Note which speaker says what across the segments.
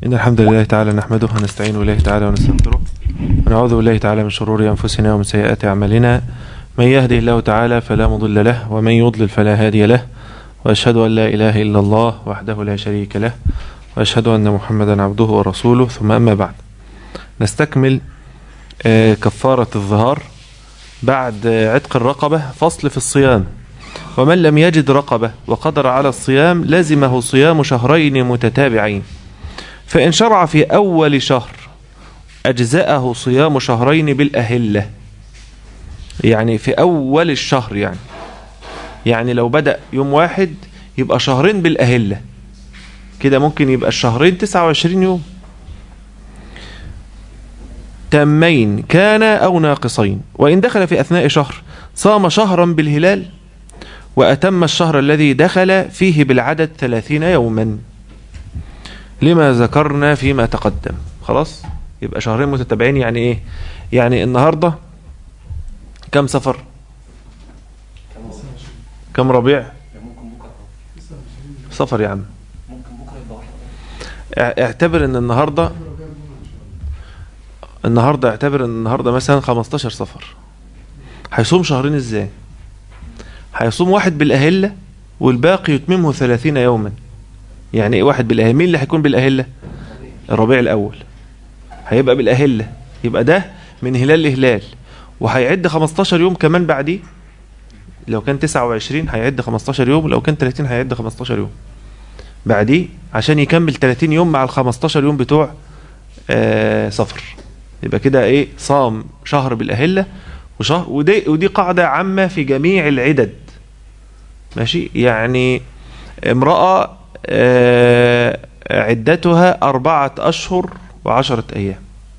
Speaker 1: إن الحمد لله تعالى نحمده ونستعين بالله تعالى ونستغفره ونعوذ بالله تعالى من شرور أنفسنا ومن سيئات أعمالنا من يهده الله تعالى فلا مضل له ومن يضلل فلا هادي له وأشهد أن لا إله إلا الله وحده لا شريك له وأشهد أن محمدا عبده ورسوله ثم أما بعد نستكمل آه، كفارة الظهار بعد آه، عتق الرقبة فصل في الصيام ومن لم يجد رقبة وقدر على الصيام لزمه صيام شهرين متتابعين فإن شرع في أول شهر أجزأه صيام شهرين بالأهلة يعني في أول الشهر يعني يعني لو بدأ يوم واحد يبقى شهرين بالأهلة كده ممكن يبقى الشهرين 29 يوم تامين كان أو ناقصين وإن دخل في أثناء شهر صام شهرا بالهلال وأتم الشهر الذي دخل فيه بالعدد ثلاثين يوما لما ذكرنا فيما تقدم خلاص يبقى شهرين متتابعين يعني ايه يعني النهاردة كم سفر كم ربيع سفر يا عم اع- اعتبر ان النهاردة النهاردة اعتبر ان النهاردة مثلا 15 سفر هيصوم شهرين ازاي هيصوم واحد بالأهلة والباقي يتممه 30 يوما يعني ايه واحد بالأهلة مين اللي هيكون بالأهلة الربيع الأول هيبقى بالأهلة يبقى ده من هلال لهلال وهيعد 15 يوم كمان بعديه لو كان 29 هيعد 15 يوم لو كان 30 هيعد 15 يوم بعديه عشان يكمل 30 يوم مع ال 15 يوم بتوع آه صفر يبقى كده ايه صام شهر بالأهلة وشهر ودي ودي قاعدة عامة في جميع العدد ماشي يعني امرأة آه، عدتها أربعة أشهر وعشرة أيام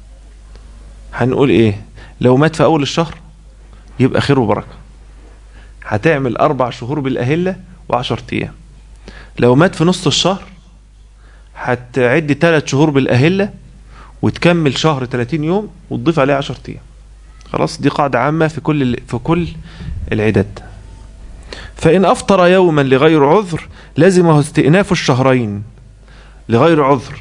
Speaker 1: هنقول إيه لو مات في أول الشهر يبقى خير وبركة هتعمل أربع شهور بالأهلة وعشرة أيام لو مات في نص الشهر هتعد ثلاث شهور بالأهلة وتكمل شهر 30 يوم وتضيف عليه 10 أيام خلاص دي قاعدة عامة في كل ال- في كل العدد فإن أفطر يوما لغير عذر لزمه استئناف الشهرين لغير عذر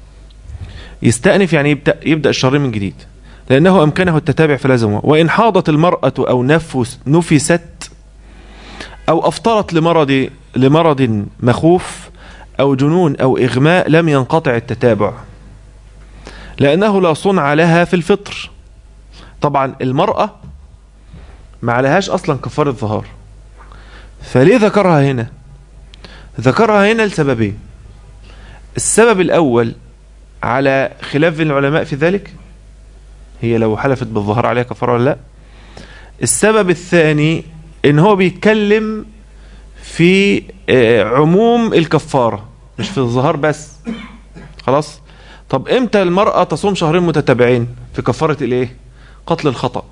Speaker 1: يستأنف يعني يبدأ, يبدأ الشهرين من جديد لأنه أمكنه التتابع فلزمه وإن حاضت المرأة أو نفس نفست أو أفطرت لمرض لمرض مخوف أو جنون أو إغماء لم ينقطع التتابع لأنه لا صنع لها في الفطر طبعا المرأة ما عليهاش أصلا كفارة ظهار فليه ذكرها هنا ذكرها هنا لسببين السبب الأول على خلاف بين العلماء في ذلك هي لو حلفت بالظهر عليها كفارة ولا لا السبب الثاني ان هو بيتكلم في آه، عموم الكفارة مش في الظهر بس خلاص طب امتى المرأة تصوم شهرين متتابعين في كفارة الايه قتل الخطأ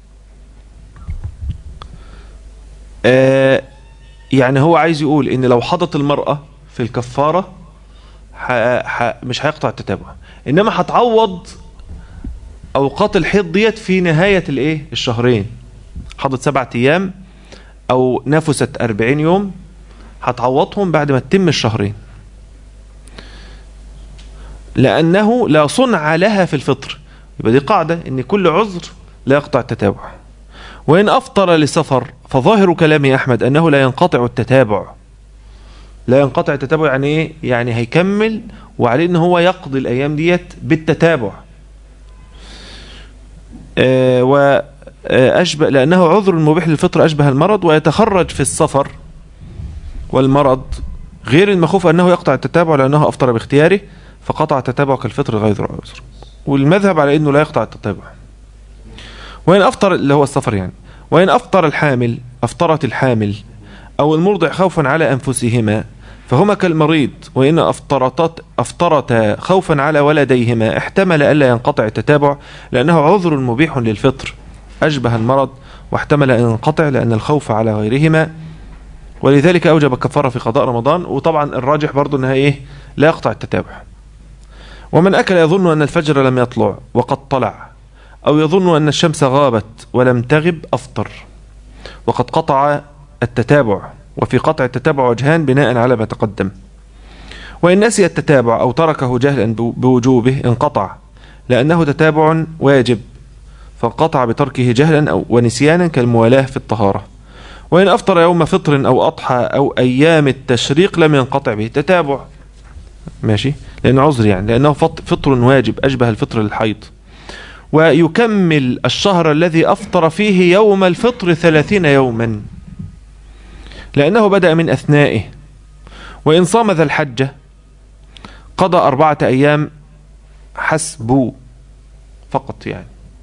Speaker 1: آه يعني هو عايز يقول ان لو حضت المرأة في الكفارة ح... ح... مش هيقطع التتابع انما هتعوض اوقات الحيض ديت في نهاية الايه الشهرين حضت سبعة ايام او نفست اربعين يوم هتعوضهم بعد ما تتم الشهرين لانه لا صنع لها في الفطر يبقى دي قاعدة ان كل عذر لا يقطع التتابع وإن أفطر لسفر فظاهر كلام أحمد أنه لا ينقطع التتابع لا ينقطع التتابع يعني إيه؟ يعني هيكمل وعليه أن هو يقضي الأيام ديت بالتتابع آه وأشبه لأنه عذر مبيح للفطر أشبه المرض ويتخرج في السفر والمرض غير المخوف أنه يقطع التتابع لأنه أفطر باختياره فقطع التتابع كالفطر غير عذر والمذهب على أنه لا يقطع التتابع وإن أفطر اللي هو السفر يعني وإن أفطر الحامل أفطرت الحامل أو المرضع خوفا على أنفسهما فهما كالمريض وإن أفطرتت أفطرتا خوفا على ولديهما احتمل ألا ينقطع التتابع لأنه عذر مبيح للفطر أشبه المرض واحتمل أن ينقطع لأن الخوف على غيرهما ولذلك أوجب الكفارة في قضاء رمضان وطبعا الراجح برضو أنها إيه لا يقطع التتابع ومن أكل يظن أن الفجر لم يطلع وقد طلع أو يظن أن الشمس غابت ولم تغب أفطر وقد قطع التتابع وفي قطع التتابع وجهان بناء على ما تقدم وإن نسي التتابع أو تركه جهلا بوجوبه انقطع لأنه تتابع واجب فانقطع بتركه جهلا أو ونسيانا كالموالاة في الطهارة وإن أفطر يوم فطر أو أضحى أو أيام التشريق لم ينقطع به تتابع ماشي لأنه عذر يعني لأنه فطر واجب أشبه الفطر للحيض ويكمل الشهر الذي أفطر فيه يوم الفطر ثلاثين يوما لأنه بدأ من أثنائه وإن صام ذا الحجة قضى أربعة أيام حسب فقط يعني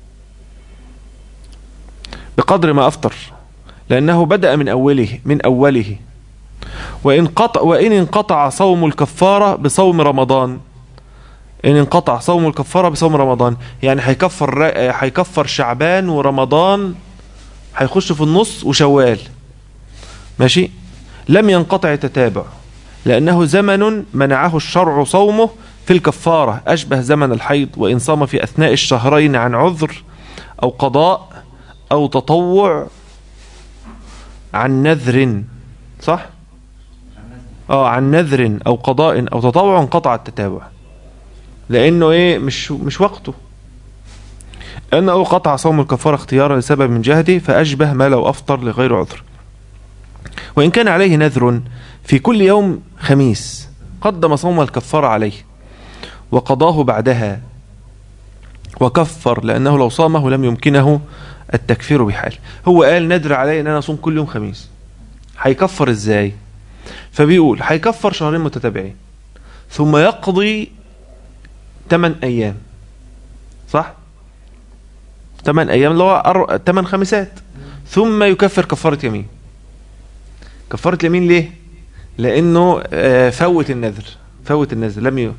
Speaker 1: بقدر ما أفطر لأنه بدأ من أوله من أوله وإن, قطع وإن انقطع صوم الكفارة بصوم رمضان إن انقطع صوم الكفارة بصوم رمضان يعني هيكفر هيكفر شعبان ورمضان هيخش في النص وشوال ماشي لم ينقطع التتابع لأنه زمن منعه الشرع صومه في الكفارة أشبه زمن الحيض وإن صام في أثناء الشهرين عن عذر أو قضاء أو تطوع عن نذر صح؟ اه عن نذر أو قضاء أو تطوع انقطع التتابع لأنه إيه مش مش وقته أنه قطع صوم الكفارة اختيارا لسبب من جهده فأشبه ما لو أفطر لغير عذر وإن كان عليه نذر في كل يوم خميس قدم صوم الكفارة عليه وقضاه بعدها وكفر لأنه لو صامه لم يمكنه التكفير بحال هو قال ندر علي أن أنا أصوم كل يوم خميس هيكفر إزاي فبيقول هيكفر شهرين متتابعين ثم يقضي 8 أيام صح 8 أيام اللي هو 8 خمسات ثم يكفر كفارة يمين كفارة اليمين ليه لانه آه، فوت النذر فوت النذر لم ي...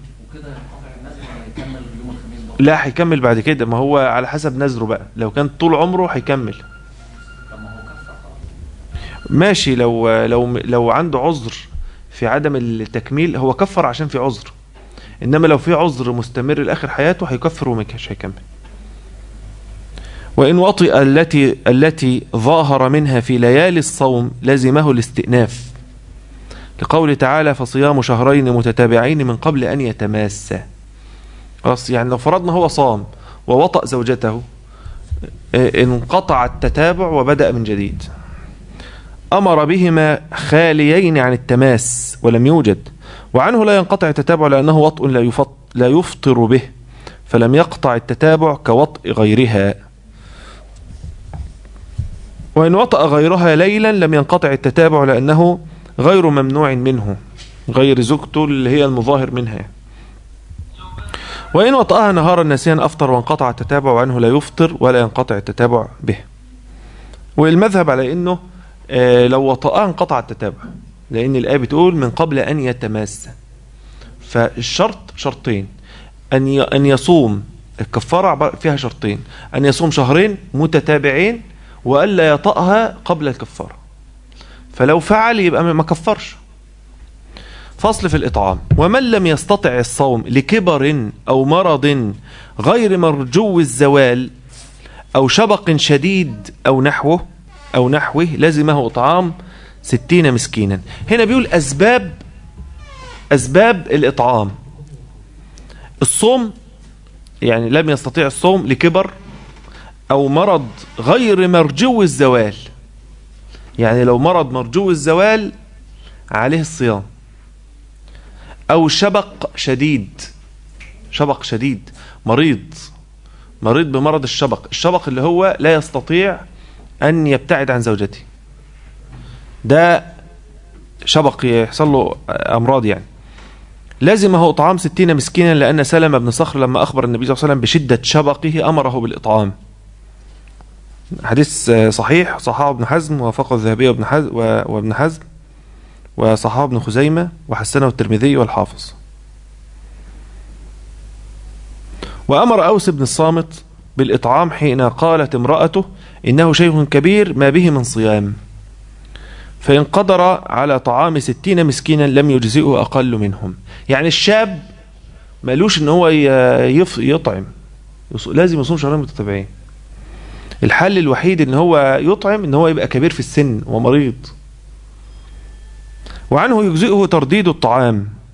Speaker 1: لا هيكمل بعد كده ما هو على حسب نذره بقى لو كان طول عمره هيكمل ماشي لو لو لو عنده عذر في عدم التكميل هو كفر عشان في عذر انما لو في عذر مستمر لاخر حياته هيكفر ومش هيكمل وإن وطئ التي التي ظاهر منها في ليالي الصوم لزمه الاستئناف لقول تعالى فصيام شهرين متتابعين من قبل أن يتماسا يعني لو فرضنا هو صام ووطأ زوجته آه، انقطع التتابع وبدأ من جديد أمر بهما خاليين عن التماس ولم يوجد وعنه لا ينقطع التتابع لأنه وطء لا, لا يفطر به فلم يقطع التتابع كوطء غيرها وإن وطأ غيرها ليلا لم ينقطع التتابع لأنه غير ممنوع منه غير زوجته اللي هي المظاهر منها وإن وطأها نهارا ناسيا أفطر وانقطع التتابع وعنه لا يفطر ولا ينقطع التتابع به والمذهب على أنه آه، لو وطأها انقطع التتابع لأن الآية بتقول من قبل أن يتماس فالشرط شرطين أن أن يصوم الكفارة فيها شرطين أن يصوم شهرين متتابعين وألا يطأها قبل الكفارة فلو فعل يبقى ما كفرش فصل في الإطعام ومن لم يستطع الصوم لكبر أو مرض غير مرجو الزوال أو شبق شديد أو نحوه أو نحوه لزمه إطعام ستين مسكينا هنا بيقول أسباب أسباب الإطعام الصوم يعني لم يستطيع الصوم لكبر أو مرض غير مرجو الزوال يعني لو مرض مرجو الزوال عليه الصيام أو شبق شديد شبق شديد مريض مريض بمرض الشبق الشبق اللي هو لا يستطيع أن يبتعد عن زوجته ده شبق يحصل له أمراض يعني لازمه إطعام ستين مسكينا لأن سلم بن صخر لما أخبر النبي صلى الله عليه وسلم بشدة شبقه أمره بالإطعام حديث صحيح صححه ابن حزم وافقه الذهبي وابن حزم وابن حزم وصححه ابن خزيمة وحسنه الترمذي والحافظ وأمر أوس بن الصامت بالإطعام حين قالت امرأته إنه شيخ كبير ما به من صيام فإن قدر على طعام ستين مسكينا لم يجزئه أقل منهم يعني الشاب مالوش ان هو يطعم لازم يصوم شهرين متتابعين الحل الوحيد ان هو يطعم ان هو يبقى كبير في السن ومريض وعنه يجزئه ترديد الطعام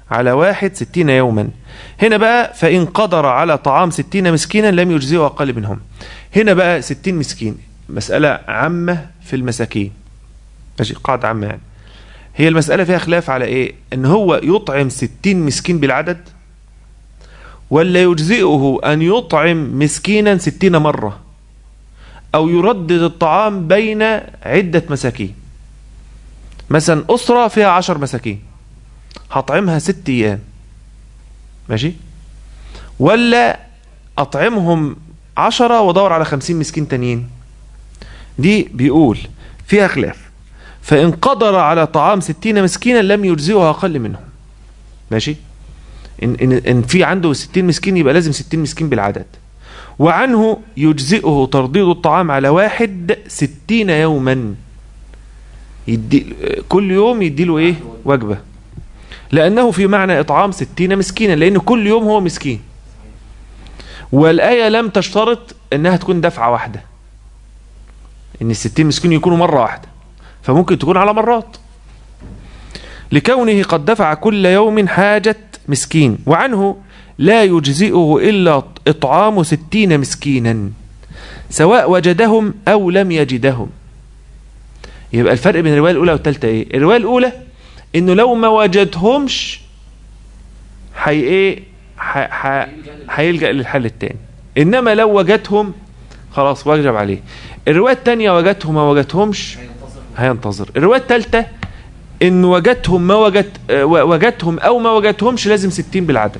Speaker 1: على واحد ستين يوما هنا بقى فإن قدر على طعام ستين مسكينا لم يجزئه أقل منهم هنا بقى ستين مسكين مسألة عامة في المساكين ماشي قاعدة عامة يعني هي المسألة فيها خلاف على إيه إن هو يطعم ستين مسكين بالعدد ولا يجزئه أن يطعم مسكينا ستين مرة أو يردد الطعام بين عدة مساكين مثلا أسرة فيها عشر مساكين هطعمها ست أيام ماشي ولا أطعمهم عشرة وادور على خمسين مسكين تانيين دي بيقول فيها خلاف فإن قدر على طعام ستين مسكينا لم يجزئه أقل منهم ماشي إن, إن, إن في عنده ستين مسكين يبقى لازم ستين مسكين بالعدد وعنه يجزئه ترديد الطعام على واحد ستين يوما يدي كل يوم يديله ايه وجبة لأنه في معنى إطعام ستين مسكينا لأن كل يوم هو مسكين والآية لم تشترط أنها تكون دفعة واحدة أن الستين مسكين يكونوا مرة واحدة فممكن تكون على مرات لكونه قد دفع كل يوم حاجة مسكين وعنه لا يجزئه إلا إطعام ستين مسكينا سواء وجدهم أو لم يجدهم يبقى الفرق بين الرواية الأولى والثالثة إيه الرواية الأولى إنه لو ما وجدهمش حي إيه هيلجأ للحل الثاني إنما لو وجدهم خلاص وجب عليه الرواية الثانية وجدهم ما وجدهمش هينتظر الرواية الثالثة إن وجدهم ما وجد وجدهم أو ما وجدهمش لازم ستين بالعدد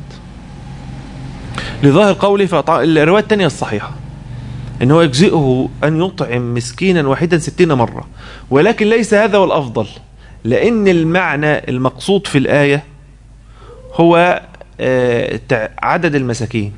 Speaker 1: لظاهر قوله فالرواية الثانية الصحيحة ان هو يجزئه ان يطعم مسكينا واحدا ستين مرة ولكن ليس هذا هو الافضل لان المعنى المقصود في الآية هو عدد المساكين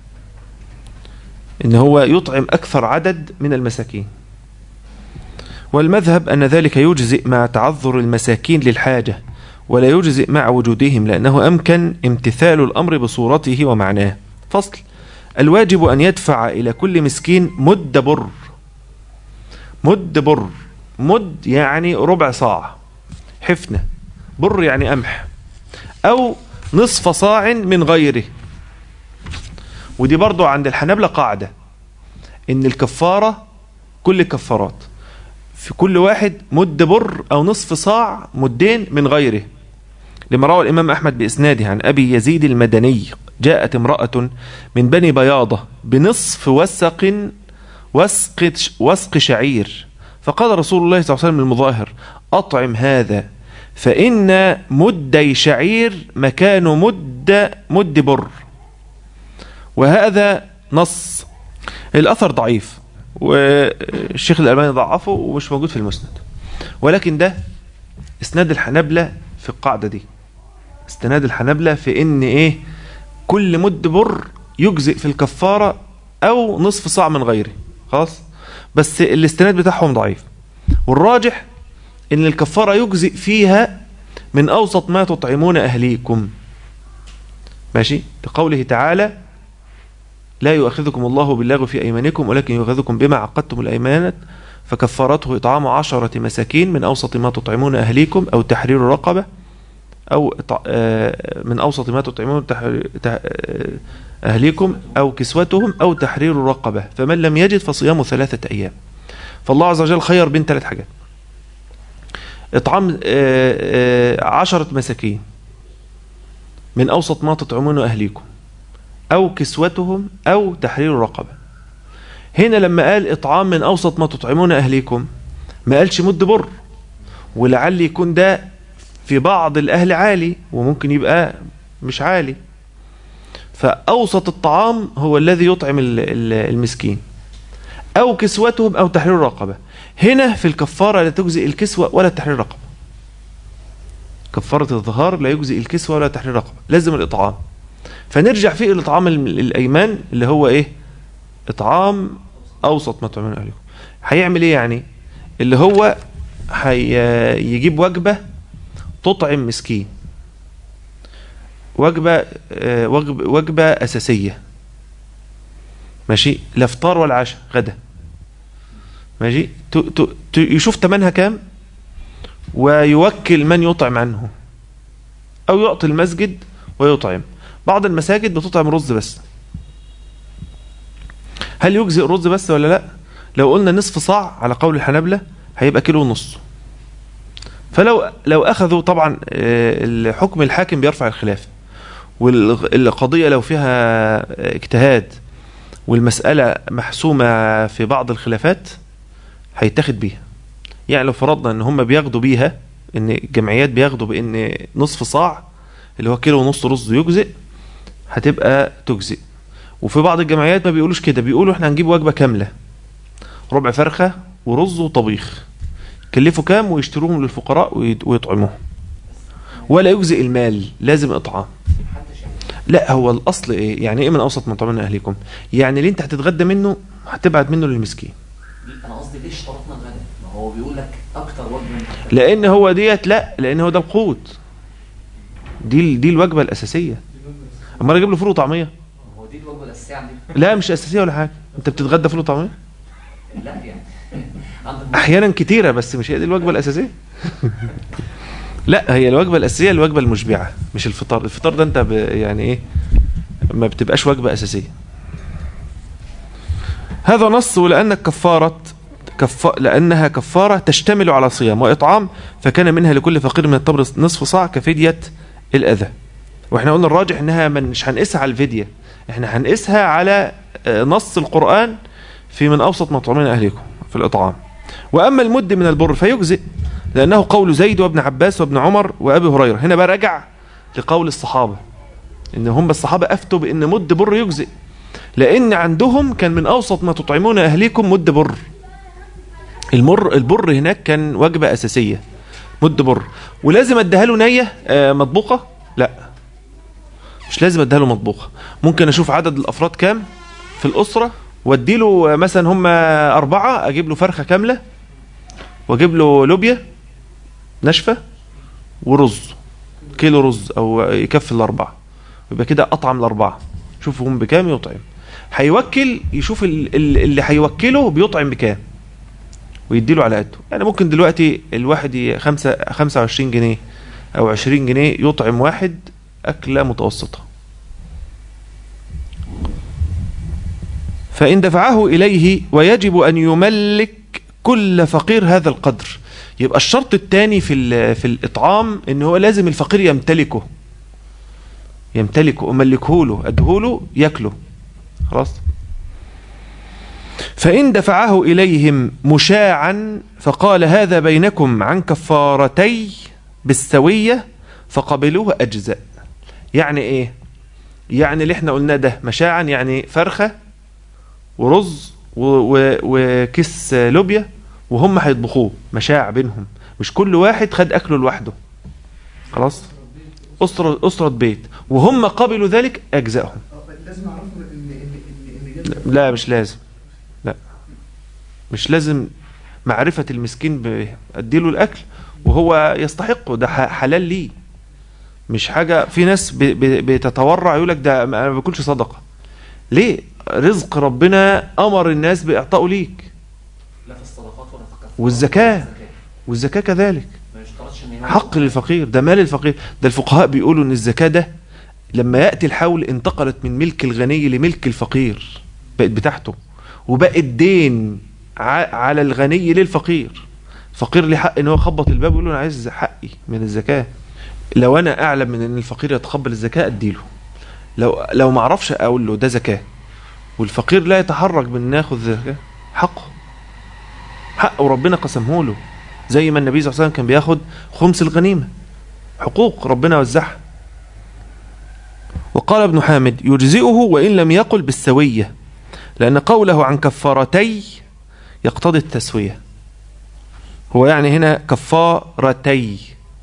Speaker 1: ان هو يطعم اكثر عدد من المساكين والمذهب ان ذلك يجزئ مع تعذر المساكين للحاجة ولا يجزئ مع وجودهم لانه امكن امتثال الامر بصورته ومعناه فصل الواجب أن يدفع إلى كل مسكين مد بر مد بر مد يعني ربع صاع حفنة بر يعني قمح أو نصف صاع من غيره ودي برضو عند الحنابلة قاعدة إن الكفارة كل الكفارات في كل واحد مد بر أو نصف صاع مدين من غيره لما روى الإمام أحمد بإسناده عن أبي يزيد المدني جاءت امرأة من بني بياضة بنصف وسق وسق, وسق شعير فقال رسول الله صلى الله عليه وسلم المظاهر أطعم هذا فإن مدي شعير مكان مد مد بر وهذا نص الأثر ضعيف والشيخ الألباني ضعفه ومش موجود في المسند ولكن ده اسناد الحنبلة في القاعدة دي استناد الحنبلة في ان ايه كل مد بر يجزئ في الكفارة او نصف صاع من غيره خلاص بس الاستناد بتاعهم ضعيف والراجح ان الكفارة يجزئ فيها من اوسط ما تطعمون اهليكم ماشي لقوله تعالى لا يؤاخذكم الله باللغو في ايمانكم ولكن يؤاخذكم بما عقدتم الايمانات فكفارته اطعام عشرة مساكين من اوسط ما تطعمون اهليكم او تحرير رقبه أو من أوسط ما تطعمون أهليكم أو كسوتهم أو تحرير رقبة فمن لم يجد فصيام ثلاثة أيام فالله عز وجل خير بين ثلاث حاجات إطعام عشرة مساكين من أوسط ما تطعمون أهليكم أو كسوتهم أو تحرير رقبة هنا لما قال إطعام من أوسط ما تطعمون أهليكم ما قالش مد بر ولعل يكون ده في بعض الأهل عالي وممكن يبقى مش عالي فأوسط الطعام هو الذي يطعم المسكين أو كسوتهم أو تحرير رقبة هنا في الكفارة لا تجزئ الكسوة ولا تحرير رقبة كفارة الظهار لا يجزئ الكسوة ولا تحرير رقبة لازم الإطعام فنرجع فيه الإطعام الأيمان اللي هو إيه إطعام أوسط ما تعملون أهلكم هيعمل إيه يعني اللي هو هيجيب وجبة تطعم مسكين وجبة وجبة, وجبة أساسية ماشي لا فطار ولا عشاء غدا ماشي يشوف تمنها كام ويوكل من يطعم عنه أو يعطي المسجد ويطعم بعض المساجد بتطعم رز بس هل يجزئ رز بس ولا لا لو قلنا نصف صاع على قول الحنابلة هيبقى كيلو ونص فلو لو أخذوا طبعا آه، الحكم الحاكم بيرفع الخلاف والقضية لو فيها اجتهاد والمسألة محسومة في بعض الخلافات هيتاخد بيها يعني لو فرضنا ان هم بياخدوا بيها ان الجمعيات بياخدوا بان نصف صاع اللي هو كيلو ونص رز يجزئ هتبقى تجزئ وفي بعض الجمعيات ما بيقولوش كده بيقولوا احنا هنجيب وجبة كاملة ربع فرخة ورز وطبيخ كلفوا كام ويشتروهم للفقراء ويطعموهم ولا يجزئ المال لازم اطعام لا هو الاصل ايه يعني ايه من اوسط من طعام اهلكم يعني اللي انت هتتغدى منه هتبعد منه للمسكين
Speaker 2: انا قصدي ليش اشترطنا الغداء ما هو بيقول لك اكتر وجبه
Speaker 1: لان هو ديت لا لان هو ده القوت دي دي الوجبه الاساسيه اما اجيب له فول وطعميه
Speaker 2: هو دي الوجبه الاساسيه عندي
Speaker 1: لا مش اساسيه ولا حاجه انت بتتغدى فول وطعميه
Speaker 2: لا يعني
Speaker 1: احيانا كتيره بس مش هي دي الوجبه الاساسيه لا هي الوجبه الاساسيه الوجبه المشبعه مش الفطار الفطار ده انت ب... يعني ايه ما بتبقاش وجبه اساسيه هذا نص ولان كفاره كف... لانها كفاره تشتمل على صيام واطعام فكان منها لكل فقير من التمر نصف صاع كفديه الاذى واحنا قلنا الراجح انها مش هنقيسها على الفديه احنا هنقيسها على آه، نص القران في من اوسط مطعمين اهلكم في الاطعام واما المد من البر فيجزئ لأنه قول زيد وابن عباس وابن عمر وأبي هريرة هنا بقى رجع لقول الصحابة إن هم الصحابة أفتوا بأن مد بر يجزئ لأن عندهم كان من أوسط ما تطعمون أهليكم مد بر المر البر هناك كان وجبة أساسية مد بر ولازم اديها له نية آه، مطبوخة لا مش لازم اديها له مطبوخة ممكن أشوف عدد الأفراد كام في الأسرة وادي له مثلا هم أربعة أجيب له فرخة كاملة واجيب له لوبيا ناشفه ورز كيلو رز او يكفي الاربعه يبقى كده اطعم الاربعه شوفوا هم بكام يطعم هيوكل يشوف اللي هيوكله بيطعم بكام ويديله على قده يعني ممكن دلوقتي الواحد خمسة 25 جنيه او 20 جنيه يطعم واحد اكله متوسطه فإن دفعه إليه ويجب أن يملك كل فقير هذا القدر يبقى الشرط الثاني في في الاطعام ان هو لازم الفقير يمتلكه يمتلكه املكه له اديه له ياكله خلاص فإن دفعه إليهم مشاعا فقال هذا بينكم عن كفارتي بالسوية فقبلوه أجزاء يعني إيه يعني اللي احنا قلنا ده مشاعا يعني فرخة ورز وكيس لوبيا وهم هيطبخوه مشاع بينهم مش كل واحد خد اكله لوحده خلاص اسره اسره بيت وهم قبلوا ذلك اجزائهم لازم اعرفهم ان ان لا مش لازم لا مش لازم معرفة المسكين اديله الاكل وهو يستحقه ده حلال ليه مش حاجة في ناس بتتورع يقول لك ده ما باكلش صدقة ليه رزق ربنا امر الناس باعطائه ليك لا في الصدقات ولا في والزكاه والزكاه كذلك حق للفقير ده مال الفقير ده الفقهاء بيقولوا ان الزكاه ده لما ياتي الحول انتقلت من ملك الغني لملك الفقير بقت بتاعته وبقت دين على الغني للفقير فقير لي حق ان هو يخبط الباب ويقول له انا عايز حقي من الزكاه لو انا اعلم من ان الفقير يتقبل الزكاه اديله لو لو ما اعرفش اقول له ده زكاه والفقير لا يتحرك من ناخذ زكاه حقه حق وربنا قسمه له زي ما النبي صلى الله عليه وسلم كان بياخد خمس الغنيمه حقوق ربنا وزعها وقال ابن حامد يجزئه وإن لم يقل بالسوية لأن قوله عن كفارتي يقتضي التسوية هو يعني هنا كفارتي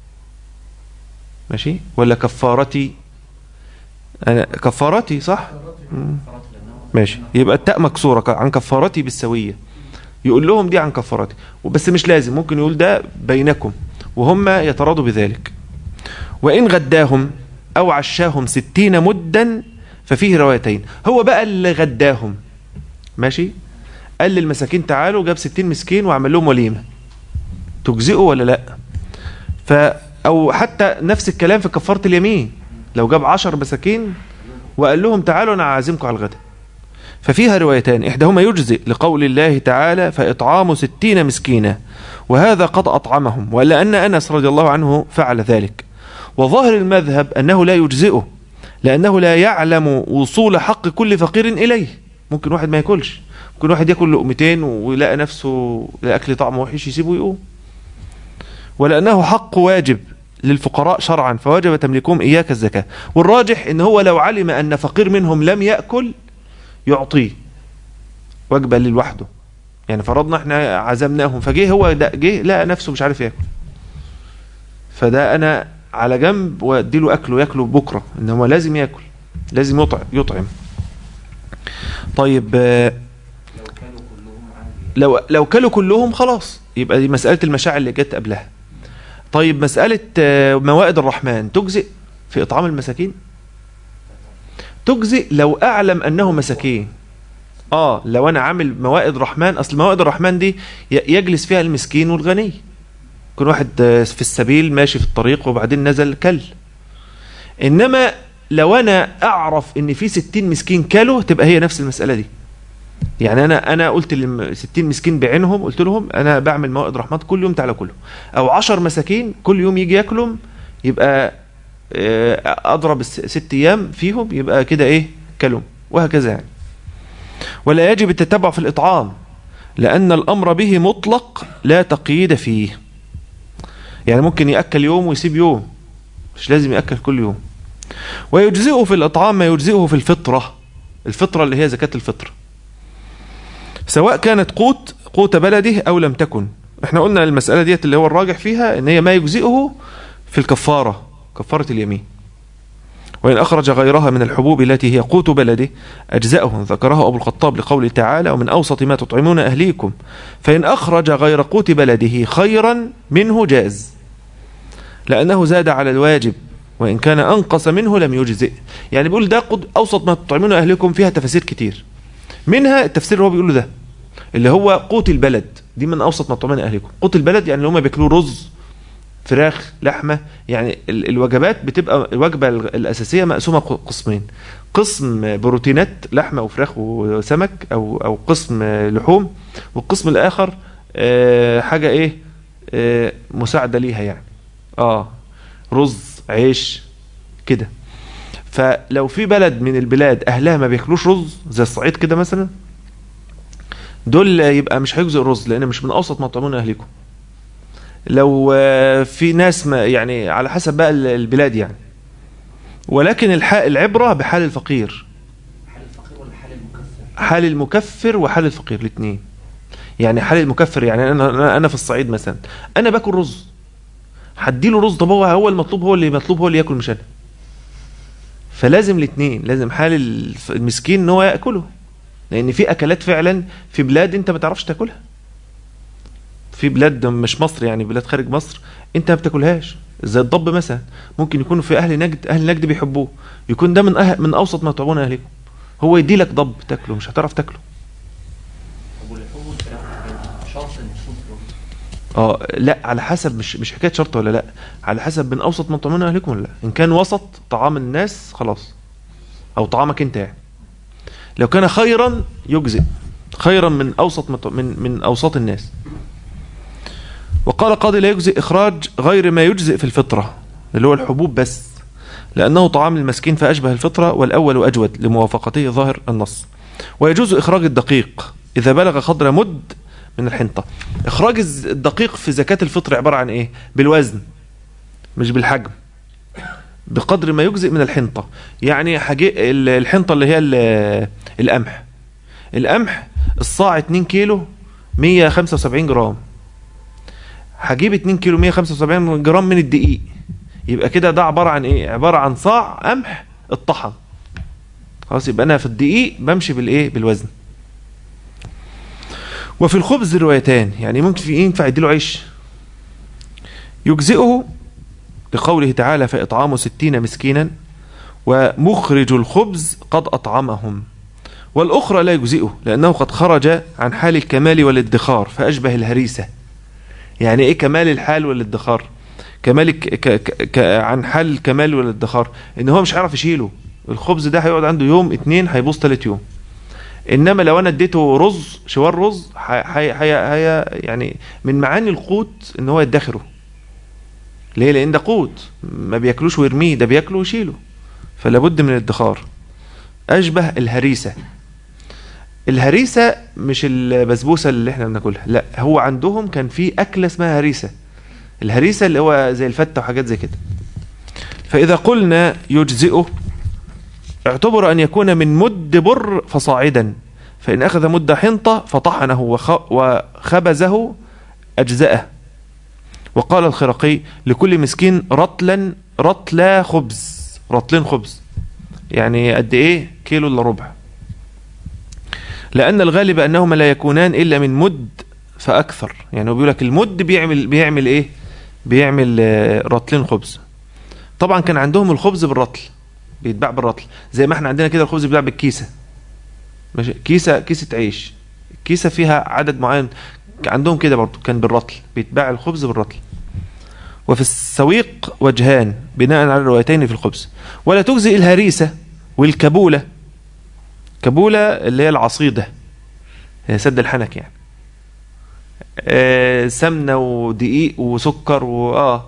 Speaker 1: ماشي ولا كفارتي أنا كفارتي صح ماشي يبقى التاء مكسورة عن كفارتي بالسوية يقول لهم دي عن كفارتي بس مش لازم ممكن يقول ده بينكم وهم يتراضوا بذلك وإن غداهم أو عشاهم ستين مدا ففيه روايتين هو بقى اللي غداهم ماشي قال للمساكين تعالوا جاب ستين مسكين وعمل لهم وليمة تجزئوا ولا لا او حتى نفس الكلام في كفاره اليمين لو جاب عشر مساكين وقال لهم تعالوا انا عازمكم على الغداء ففيها روايتان إحداهما يجزئ لقول الله تعالى فإطعام ستين مسكينا وهذا قد أطعمهم ولا أن أنس رضي الله عنه فعل ذلك وظاهر المذهب أنه لا يجزئه لأنه لا يعلم وصول حق كل فقير إليه ممكن واحد ما ياكلش ممكن واحد ياكل لقمتين ويلاقي نفسه الأكل طعمه وحش يسيبه ويقوم ولأنه حق واجب للفقراء شرعا فوجب تملكهم إياك الزكاة والراجح إن هو لو علم أن فقير منهم لم يأكل يعطيه وجبة لوحده يعني فرضنا احنا عزمناهم فجه هو ده جه لقى نفسه مش عارف ياكل فده انا على جنب واديله اكله ياكله بكره ان هو لازم ياكل لازم يطعم يطعم طيب آه،
Speaker 2: لو كانوا كلهم عندي
Speaker 1: لو لو كلوا كلهم خلاص يبقى دي مسألة المشاعر اللي جت قبلها طيب مسألة آه، موائد الرحمن تجزئ في إطعام المساكين تجزئ لو أعلم أنه مساكين آه لو أنا عامل موائد رحمن أصل موائد الرحمن دي ي- يجلس فيها المسكين والغني يكون واحد آه، في السبيل ماشي في الطريق وبعدين نزل كل إنما لو أنا أعرف إن في ستين مسكين كلوا تبقى هي نفس المسألة دي يعني انا انا قلت لل 60 مسكين بعينهم قلت لهم انا بعمل موائد رحمات كل يوم تعالى كله او 10 مساكين كل يوم يجي ياكلهم يبقى آه، اضرب الس- ست ايام فيهم يبقى كده ايه كلهم وهكذا يعني ولا يجب التتبع في الاطعام لان الامر به مطلق لا تقييد فيه يعني ممكن ياكل يوم ويسيب يوم مش لازم ياكل كل يوم ويجزئه في الاطعام ما يجزئه في الفطره الفطره اللي هي زكاه الفطر سواء كانت قوت قوت بلده او لم تكن احنا قلنا المسألة ديت اللي هو الراجح فيها ان هي ما يجزئه في الكفارة كفارة اليمين وإن أخرج غيرها من الحبوب التي هي قوت بلده أجزأه ذكرها أبو الخطاب لقوله تعالى ومن أوسط ما تطعمون أهليكم فإن أخرج غير قوت بلده خيرا منه جاز لأنه زاد على الواجب وإن كان أنقص منه لم يجزئ يعني بيقول ده قد أوسط ما تطعمون أهليكم فيها تفاسير كتير منها التفسير اللي هو بيقوله ده اللي هو قوت البلد دي من اوسط ما تطعمون اهلكم قوت البلد يعني اللي هم بياكلوا رز فراخ لحمه يعني ال- الوجبات بتبقى الوجبه ال- الاساسيه مقسومه ق- قسمين قسم بروتينات لحمه وفراخ وسمك او او قسم لحوم والقسم الاخر آه، حاجه ايه آه، مساعده ليها يعني اه رز عيش كده فلو في بلد من البلاد اهلها ما بياكلوش رز زي الصعيد كده مثلا دول يبقى مش هيجزئ الرز لان مش من اوسط ما تطعمون اهلكم لو آه، في ناس ما يعني على حسب بقى ال- البلاد يعني ولكن الح- العبره بحال الفقير
Speaker 2: حال الفقير ولا حال المكفر
Speaker 1: حال المكفر وحال الفقير الاثنين يعني حال المكفر يعني انا انا انا في الصعيد مثلا انا باكل رز هديله رز طب هو هو المطلوب هو اللي مطلوب هو اللي ياكل مش انا فلازم الاثنين لازم حال الف- المسكين ان هو ياكله لان في اكلات فعلا في بلاد انت ما تعرفش تاكلها في بلاد مش مصر يعني بلاد خارج مصر انت ما بتاكلهاش زي الضب مثلا ممكن يكونوا في اهل نجد اهل نجد بيحبوه يكون ده من أهل من اوسط ما تطعمون اهلكم هو يدي لك ضب تاكله مش هتعرف تاكله
Speaker 2: طب واللحوم والفراخ والحاجات دي شرط ان يكون في الوجبة.
Speaker 1: اه لا على حسب مش مش حكايه شرط ولا لا على حسب من اوسط ما تطعمون اهلكم ولا لا ان كان وسط طعام الناس خلاص او طعامك انت يعني لو كان خيرا يجزئ خيرا من اوسط ما ت- من من اوساط الناس وقال قاضي لا يجزئ اخراج غير ما يجزئ في الفطره اللي هو الحبوب بس لانه طعام المسكين فاشبه الفطره والاول اجود لموافقته ظاهر النص ويجوز اخراج الدقيق اذا بلغ قدر مد من الحنطه اخراج الز- الدقيق في زكاه الفطر عباره عن ايه بالوزن مش بالحجم بقدر ما يجزئ من الحنطه يعني حاجي ال- الحنطه اللي هي ال- القمح القمح الصاع 2 كيلو 175 جرام هجيب 2 كيلو 175 جرام من الدقيق يبقى كده ده عباره عن ايه عباره عن صاع قمح اتطحن خلاص يبقى انا في الدقيق بمشي بالايه بالوزن وفي الخبز روايتان يعني ممكن في ينفع يديله عيش يجزئه لقوله تعالى فإطعام ستين مسكينا ومخرج الخبز قد أطعمهم والأخرى لا يجزئه لأنه قد خرج عن حال الكمال والادخار فأشبه الهريسة يعني إيه كمال الحال والادخار كمالك ك ك ك عن حال الكمال والادخار ان هو مش هيعرف يشيله الخبز ده هيقعد عنده يوم اتنين هيبوظ تالت يوم انما لو انا اديته رز شوار رز هي هي هي يعني من معاني القوت ان هو يدخره ليه لان ده قوت ما بياكلوش ويرميه ده بياكله ويشيله فلا بد من الادخار اشبه الهريسه الهريسه مش البسبوسه اللي احنا بناكلها لا هو عندهم كان في اكله اسمها هريسه الهريسه اللي هو زي الفته وحاجات زي كده فاذا قلنا يجزئه اعتبر ان يكون من مد بر فصاعدا فان اخذ مد حنطه فطحنه وخ- وخبزه اجزاه وقال الخرقي لكل مسكين رطلا رطلا خبز رطلين خبز يعني قد ايه كيلو الا ربع لان الغالب انهما لا يكونان الا من مد فاكثر يعني هو بيقول لك المد بيعمل بيعمل ايه بيعمل آه، رطلين خبز طبعا كان عندهم الخبز بالرطل بيتباع بالرطل زي ما احنا عندنا كده الخبز بيتباع بالكيسه ماشي كيسه كيسه عيش كيسه فيها عدد معين عندهم كده برضو كان بالرطل بيتباع الخبز بالرطل وفي السويق وجهان بناء على الروايتين في الخبز ولا تجزئ الهريسه والكبوله كبوله اللي هي العصيده هي سد الحنك يعني آه، سمنه ودقيق وسكر واه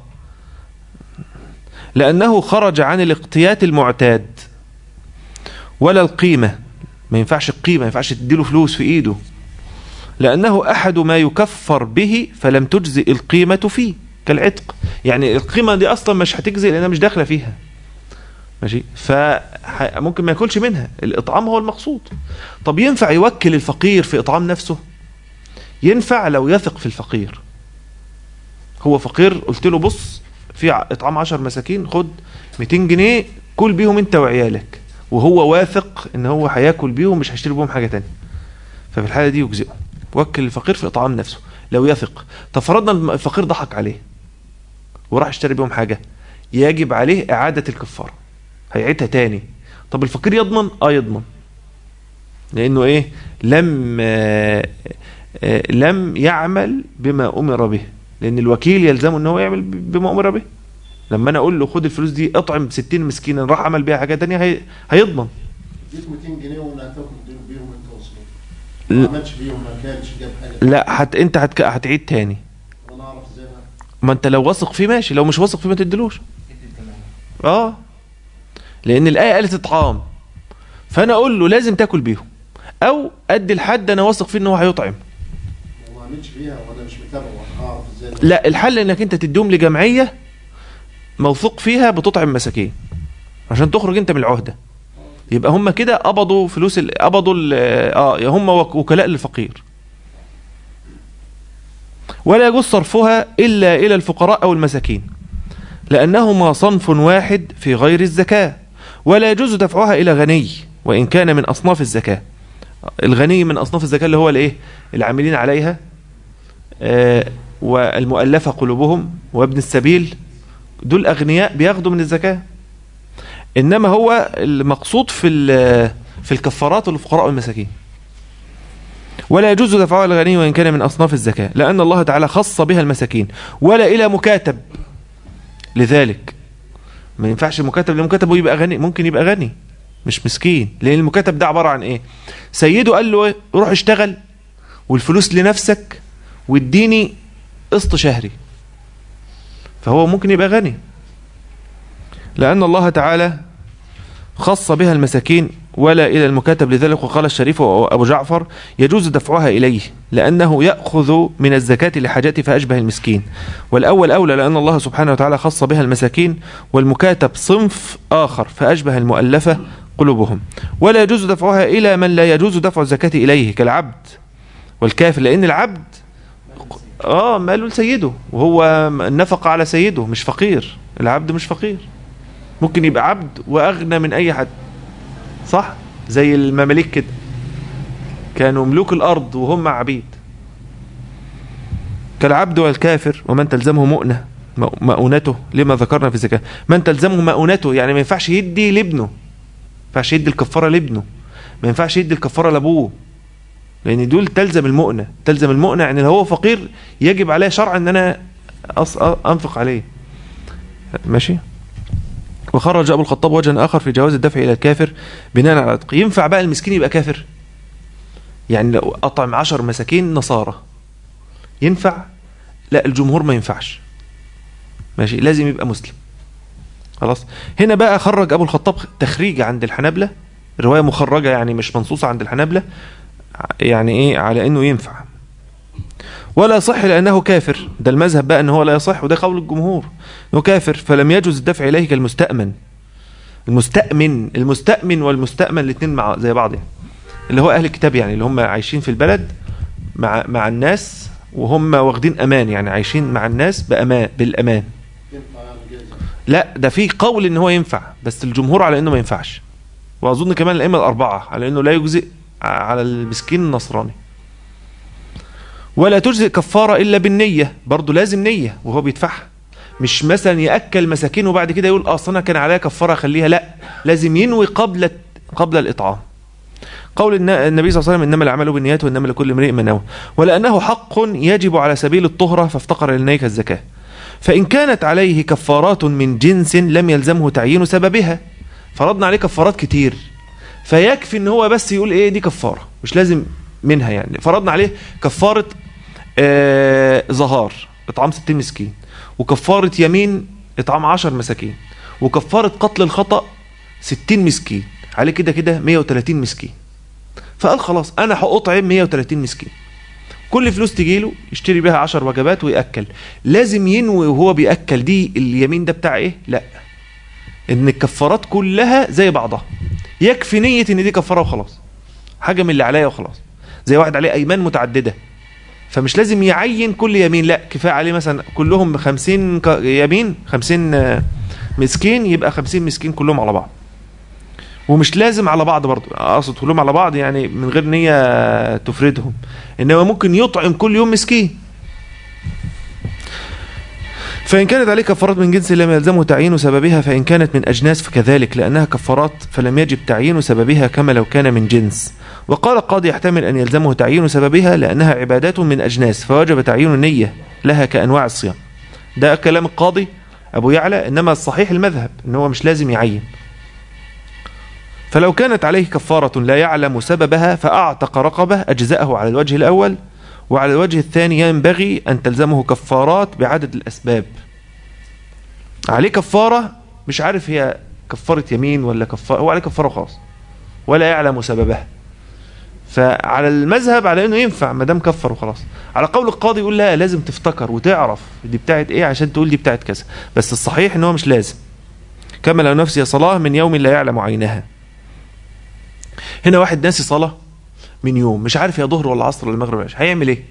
Speaker 1: لأنه خرج عن الاقتيات المعتاد ولا القيمة ما ينفعش القيمة ما ينفعش تديله فلوس في إيده لأنه أحد ما يكفر به فلم تجزئ القيمة فيه كالعتق يعني القيمة دي أصلا مش هتجزئ لأنها مش داخلة فيها ماشي فممكن ما ياكلش منها الإطعام هو المقصود طب ينفع يوكل الفقير في إطعام نفسه ينفع لو يثق في الفقير هو فقير قلت له بص في ع- اطعام 10 مساكين خد 200 جنيه كل بيهم انت وعيالك وهو واثق ان هو هياكل بيهم مش هيشتري بيهم حاجه تانية ففي الحاله دي يجزئه وكل الفقير في اطعام نفسه لو يثق طب فرضنا الم- الفقير ضحك عليه وراح يشتري بيهم حاجه يجب عليه اعاده الكفاره هيعيدها تاني طب الفقير يضمن اه يضمن لانه ايه لم آه آه لم يعمل بما امر به لان الوكيل يلزمه ان هو يعمل ب- بما امر به لما انا اقول له خد الفلوس دي اطعم 60 مسكينا راح عمل بيها حاجه تانية هي... هيضمن
Speaker 3: اديك 200 جنيه ولا هتاكل بيهم انت وصلت
Speaker 1: ل-
Speaker 3: ما عملش بيهم ما كانش جاب حاجه
Speaker 1: لا هت... انت هتك... هتعيد تاني
Speaker 3: وانا اعرف ازاي بقى
Speaker 1: ما انت لو واثق فيه ماشي لو مش واثق فيه ما تديلوش
Speaker 2: ادي الجماعة
Speaker 1: اه لان الايه قالت اطعام فانا اقول له لازم تاكل بيهم او ادي لحد انا واثق فيه ان هو هيطعم
Speaker 3: وما عملش بيها وانا مش متابعه وانا اعرف ازاي بقى.
Speaker 1: لا الحل انك انت تديهم لجمعيه موثوق فيها بتطعم مساكين عشان تخرج انت من العهده يبقى هم كده قبضوا فلوس ال... قبضوا ال... اه هم وك- وكلاء للفقير ولا يجوز صرفها الا الى الفقراء او المساكين لانهما صنف واحد في غير الزكاه ولا يجوز دفعها الى غني وان كان من اصناف الزكاه الغني من اصناف الزكاه اللي هو الايه العاملين عليها آه، والمؤلفة قلوبهم وابن السبيل دول أغنياء بياخدوا من الزكاة إنما هو المقصود في ال- في الكفارات للفقراء والمساكين ولا يجوز دفعها الغني وإن كان من أصناف الزكاة لأن الله تعالى خص بها المساكين ولا إلى مكاتب لذلك ما ينفعش مكاتب لمكاتب ويبقى غني ممكن يبقى غني مش مسكين لأن المكاتب ده عبارة عن إيه سيده قال له إيه؟ روح اشتغل والفلوس لنفسك واديني قسط شهري فهو ممكن يبقى غني لأن الله تعالى خص بها المساكين ولا إلى المكاتب لذلك وقال الشريف وأبو جعفر يجوز دفعها إليه لأنه يأخذ من الزكاة لحاجته فأشبه المسكين والأول أولى لأن الله سبحانه وتعالى خص بها المساكين والمكاتب صنف آخر فأشبه المؤلفة قلوبهم ولا يجوز دفعها إلى من لا يجوز دفع الزكاة إليه كالعبد والكافر لأن العبد اه ماله لسيده وهو نفق على سيده مش فقير العبد مش فقير ممكن يبقى عبد واغنى من اي حد صح زي المماليك كده كانوا ملوك الارض وهم عبيد كالعبد والكافر ومن تلزمه مؤنة مؤ- مؤونته لما ذكرنا في الزكاة من تلزمه مؤونته يعني ما ينفعش يدي لابنه ما ينفعش يدي الكفارة لابنه ما ينفعش يدي الكفارة لابوه لان دول تلزم المؤنة تلزم المؤنة يعني لو هو فقير يجب عليه شرعا ان انا أص... أ- انفق عليه ماشي وخرج ابو الخطاب وجها اخر في جواز الدفع الى الكافر بناء على العتق ينفع بقى المسكين يبقى كافر يعني لو اطعم عشر مساكين نصارى ينفع لا الجمهور ما ينفعش ماشي لازم يبقى مسلم خلاص هنا بقى خرج ابو الخطاب تخريج عند الحنابلة رواية مخرجة يعني مش منصوصة عند الحنابلة يعني ايه على انه ينفع ولا يصح لانه كافر ده المذهب بقى ان هو لا يصح وده قول الجمهور انه كافر فلم يجوز الدفع اليه كالمستأمن المستأمن المستأمن والمستأمن الاثنين مع زي بعض يعني اللي هو اهل الكتاب يعني اللي هم عايشين في البلد مع مع الناس وهم واخدين امان يعني عايشين مع الناس بامان بالامان
Speaker 3: ينفع يعني جايز
Speaker 1: لا ده في قول ان هو ينفع بس الجمهور على انه ما ينفعش واظن كمان الائمه الاربعه على انه لا يجزئ على المسكين النصراني ولا تجزئ كفاره الا بالنيه برضه لازم نيه وهو بيدفعها مش مثلا ياكل مساكين وبعد كده يقول اصل انا كان عليا كفاره اخليها لا لازم ينوي قبل قبل الاطعام قول الن- النبي صلى الله عليه وسلم انما الاعمال بالنيات وانما لكل امرئ ما نوى ولانه حق يجب على سبيل الطهره فافتقر اليك الزكاه فإن كانت عليه كفارات من جنس لم يلزمه تعيين سببها فرضنا عليه كفارات كتير فيكفي ان هو بس يقول ايه دي كفارة مش لازم منها يعني فرضنا عليه كفارة آه ظهار اطعام 60 مسكين وكفارة يمين اطعام 10 مساكين وكفارة قتل الخطأ 60 مسكين عليه كده كده 130 مسكين فقال خلاص انا هأطعم 130 مسكين كل فلوس تجيله يشتري بيها 10 وجبات ويأكل لازم ينوي وهو بيأكل دي اليمين ده بتاع ايه لا ان الكفارات كلها زي بعضها يكفي نية ان دي كفارة وخلاص حاجة من اللي عليا وخلاص زي واحد عليه ايمان متعددة فمش لازم يعين كل يمين لا كفاية عليه مثلا كلهم 50 ك- يمين 50 آه، مسكين يبقى 50 مسكين كلهم على بعض ومش لازم على بعض برضه اقصد كلهم على بعض يعني من غير نية تفردهم انما ممكن يطعم كل يوم مسكين فإن كانت عليه كفارات من جنس لم يلزمه تعيين سببها فإن كانت من أجناس فكذلك لأنها كفارات فلم يجب تعيين سببها كما لو كان من جنس وقال القاضي يحتمل أن يلزمه تعيين سببها لأنها عبادات من أجناس فوجب تعيين النية لها كأنواع الصيام ده كلام القاضي أبو يعلى إنما الصحيح المذهب إن هو مش لازم يعين فلو كانت عليه كفارة لا يعلم سببها فأعتق رقبة أجزأه على الوجه الأول وعلى الوجه الثاني ينبغي أن تلزمه كفارات بعدد الأسباب عليه كفارة مش عارف هي كفارة يمين ولا كفارة هو عليه كفارة خاص ولا يعلم سببها فعلى المذهب على انه ينفع ما دام كفر وخلاص على قول القاضي يقول لا لازم تفتكر وتعرف دي بتاعت ايه عشان تقول دي بتاعت كذا بس الصحيح ان هو مش لازم كما لو نفسي صلاة من يوم لا يعلم عينها هنا واحد ناسي صلاة من يوم مش عارف يا ظهر ولا عصر ولا المغرب ولا العشاء هيعمل ايه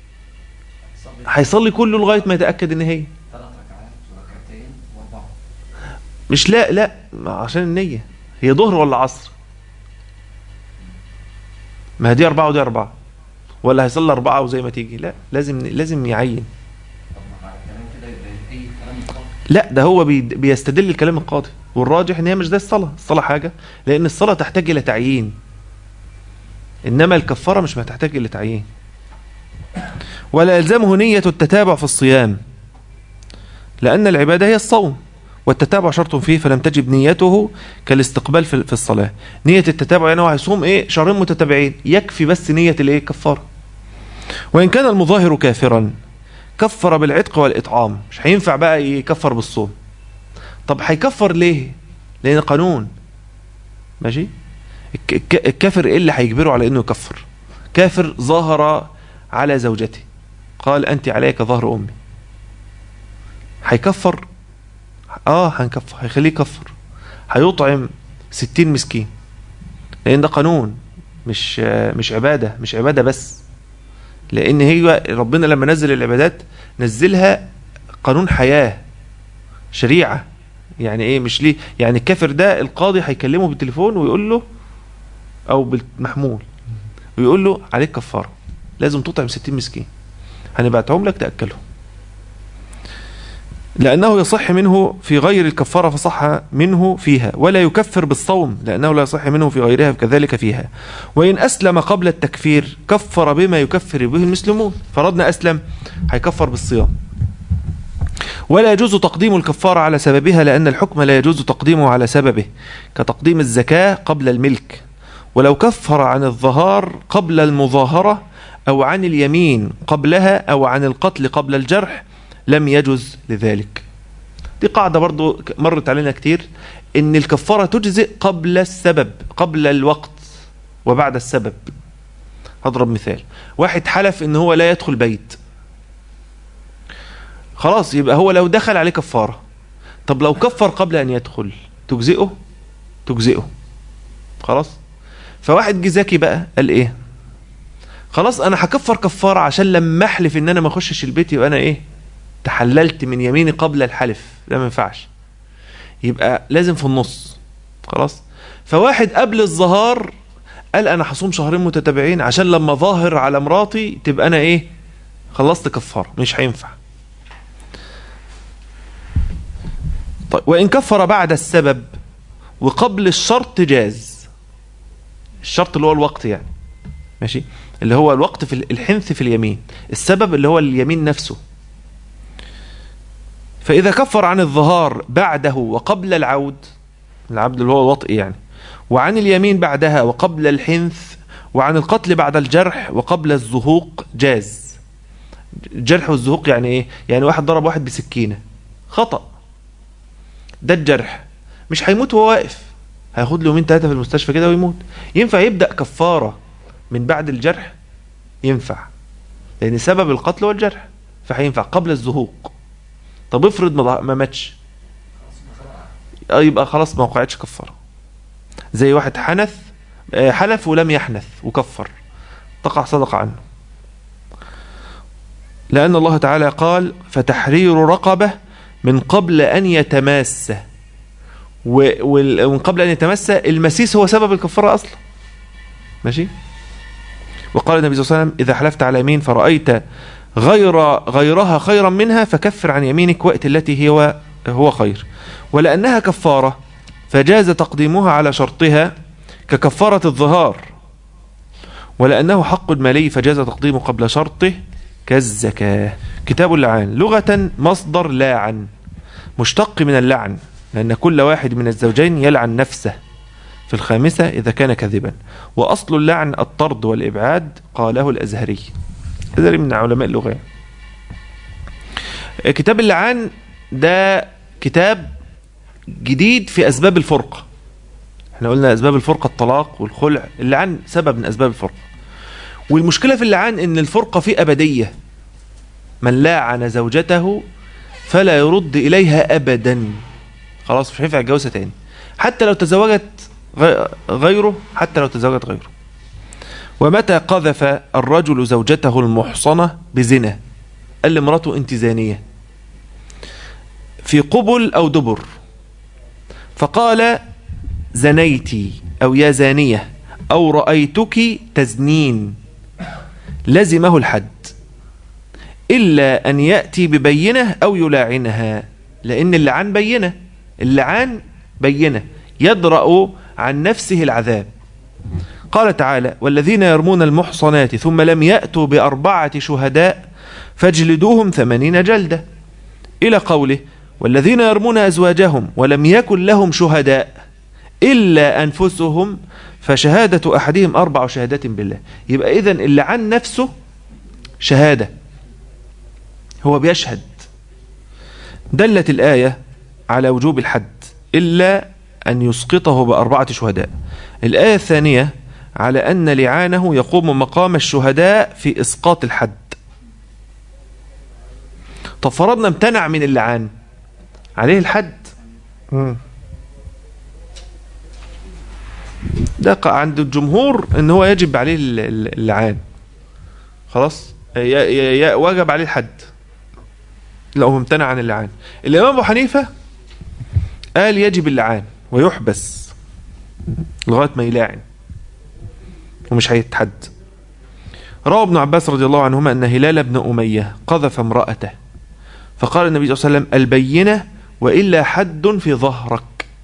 Speaker 1: هيصلي كله لغاية ما يتأكد ان هي
Speaker 2: ثلاث ركعات وركعتين واربعه
Speaker 1: مش لا لا ما عشان النية هي ظهر ولا عصر ما هي دي أربعة ودي أربعة ولا هيصلي أربعة وزي ما تيجي لا لازم لازم يعين
Speaker 2: طب ما على الكلام كده يبقى اي كلام خالص
Speaker 1: لا ده هو بي بيستدل الكلام القاضي والراجح ان هي مش زي الصلاة الصلاة حاجة لأن الصلاة تحتاج إلى تعيين إنما الكفارة مش هتحتاج إلى تعيين ولا يلزمه نية التتابع في الصيام لأن العبادة هي الصوم والتتابع شرط فيه فلم تجب نيته كالاستقبال في في الصلاة نية التتابع يعني هو هيصوم ايه شهرين متتابعين يكفي بس نية الايه كفارة وإن كان المظاهر كافرا كفر بالعتق والإطعام مش هينفع بقى يكفر بالصوم طب هيكفر ليه لأن قانون ماشي الك- الك- الكافر ايه اللي هيجبره على انه يكفر كافر ظاهر على زوجته قال انت عليك ظهر امي هيكفر اه هنكفر هيخليه يكفر هيطعم ستين مسكين لان ده قانون مش آه، مش عبادة مش عبادة بس لان هي ربنا لما نزل العبادات نزلها قانون حياة شريعة يعني ايه مش ليه يعني الكافر ده القاضي هيكلمه بالتليفون ويقول له او بالمحمول ويقول له عليك كفاره لازم تطعم 60 مسكين هنبعتهم لك تاكلهم لانه يصح منه في غير الكفاره فصح منه فيها ولا يكفر بالصوم لانه لا يصح منه في غيرها كذلك فيها وان اسلم قبل التكفير كفر بما يكفر به المسلمون فرضنا اسلم هيكفر بالصيام ولا يجوز تقديم الكفارة على سببها لأن الحكم لا يجوز تقديمه على سببه كتقديم الزكاة قبل الملك ولو كفر عن الظهار قبل المظاهرة أو عن اليمين قبلها أو عن القتل قبل الجرح لم يجوز لذلك دي قاعدة برضو مرت علينا كتير إن الكفارة تجزئ قبل السبب قبل الوقت وبعد السبب هضرب مثال واحد حلف إن هو لا يدخل بيت خلاص يبقى هو لو دخل عليه كفارة طب لو كفر قبل أن يدخل تجزئه تجزئه خلاص فواحد جه ذكي بقى قال ايه خلاص انا هكفر كفاره عشان لما احلف ان انا ما اخشش البيت يبقى انا ايه تحللت من يميني قبل الحلف ده ما ينفعش يبقى لازم في النص خلاص فواحد قبل الظهار قال انا هصوم شهرين متتابعين عشان لما ظاهر على مراتي تبقى انا ايه خلصت كفاره مش هينفع طيب وان كفر بعد السبب وقبل الشرط جاز الشرط اللي هو الوقت يعني ماشي اللي هو الوقت في الحنث في اليمين السبب اللي هو اليمين نفسه فإذا كفر عن الظهار بعده وقبل العود العبد اللي هو الوطء يعني وعن اليمين بعدها وقبل الحنث وعن القتل بعد الجرح وقبل الزهوق جاز الجرح والزهوق يعني ايه يعني واحد ضرب واحد بسكينة خطأ ده الجرح مش هيموت وهو واقف هياخد له يومين ثلاثة في المستشفى كده ويموت ينفع يبدأ كفارة من بعد الجرح ينفع لأن سبب القتل هو الجرح فهينفع قبل الزهوق طب افرض ما ضع- ما ماتش آه، يبقى خلاص ما وقعتش كفارة زي واحد حنث آه، حلف ولم يحنث وكفر تقع صدقة عنه لأن الله تعالى قال فتحرير رقبة من قبل أن يتماس و- وال- ومن قبل أن يتمس المسيس هو سبب الكفارة أصلا ماشي وقال النبي صلى الله عليه وسلم إذا حلفت على يمين فرأيت غير غيرها خيرا منها فكفر عن يمينك وقت التي هو هو خير ولأنها كفارة فجاز تقديمها على شرطها ككفارة الظهار ولأنه حق مالي فجاز تقديمه قبل شرطه كالزكاة كتاب اللعان لغة مصدر لاعن مشتق من اللعن لأن كل واحد من الزوجين يلعن نفسه في الخامسة إذا كان كذبا وأصل اللعن الطرد والإبعاد قاله الأزهري الأزهري من علماء اللغة كتاب اللعان ده كتاب جديد في أسباب الفرقة احنا قلنا أسباب الفرقة الطلاق والخلع اللعان سبب من أسباب الفرقة والمشكلة في اللعان إن الفرقة فيه أبدية من لاعن زوجته فلا يرد إليها أبدا خلاص مش هينفع يتجوزها تاني حتى لو تزوجت غ- غيره حتى لو تزوجت غيره ومتى قذف الرجل زوجته المحصنة بزنا قال لمراته انت زانية في قبل أو دبر فقال زنيتي أو يا زانية أو رأيتك تزنين لزمه الحد إلا أن يأتي ببينة أو يلاعنها لأن اللعان بينة اللعان بينة يدرأ عن نفسه العذاب قال تعالى والذين يرمون المحصنات ثم لم يأتوا بأربعة شهداء فاجلدوهم ثمانين جلدة إلى قوله والذين يرمون أزواجهم ولم يكن لهم شهداء إلا أنفسهم فشهادة أحدهم أربع شهادات بالله يبقى إذن اللي عن نفسه شهادة هو بيشهد دلت الآية على وجوب الحد إلا أن يسقطه بأربعة شهداء الآية الثانية على أن لعانه يقوم مقام الشهداء في إسقاط الحد طب فرضنا امتنع من اللعان عليه الحد مم. ده ق- عند الجمهور ان هو يجب عليه ال- ال- اللعان خلاص ي- ي- ي- وجب عليه الحد لو هو امتنع عن اللعان الامام ابو حنيفه قال يجب اللعان ويحبس لغايه ما يلاعن ومش هيتحد روى ابن عباس رضي الله عنهما ان هلال بن اميه قذف امراته فقال النبي صلى الله عليه وسلم البينه والا حد في ظهرك